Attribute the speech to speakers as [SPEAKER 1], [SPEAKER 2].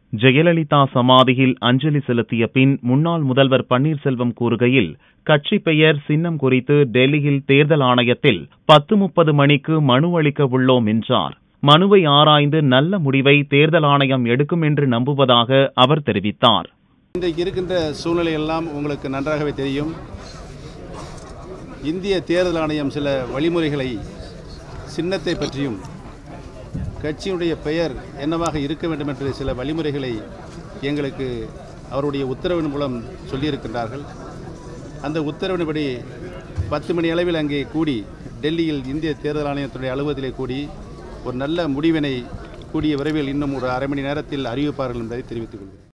[SPEAKER 1] ஜெயலலிதா சமாதியில் அஞ்சலி செலுத்திய பின் முன்னாள் முதல்வர் பன்னீர்செல்வம் கூறுகையில் கட்சி பெயர் சின்னம் குறித்து டெல்லியில் தேர்தல் ஆணையத்தில் பத்து முப்பது மணிக்கு மனு அளிக்க உள்ளோம் என்றார் மனுவை ஆராய்ந்து நல்ல முடிவை தேர்தல் ஆணையம் எடுக்கும் என்று நம்புவதாக அவர் தெரிவித்தார்
[SPEAKER 2] இன்றைக்கு இருக்கின்ற சூழ்நிலை எல்லாம் உங்களுக்கு நன்றாகவே தெரியும் இந்திய தேர்தல் ஆணையம் சில வழிமுறைகளை சின்னத்தை பற்றியும் கட்சியினுடைய பெயர் என்னவாக இருக்க வேண்டும் என்ற சில வழிமுறைகளை எங்களுக்கு அவருடைய உத்தரவின் மூலம் சொல்லியிருக்கின்றார்கள் அந்த உத்தரவின்படி பத்து மணி அளவில் அங்கே கூடி டெல்லியில் இந்திய தேர்தல் ஆணையத்துடைய அலுவலகத்திலே கூடி ஒரு நல்ல முடிவினை கூடிய விரைவில் இன்னும் ஒரு அரை மணி நேரத்தில் அறிவிப்பார்கள் என்பதை தெரிவித்துக் கொள்கிறேன்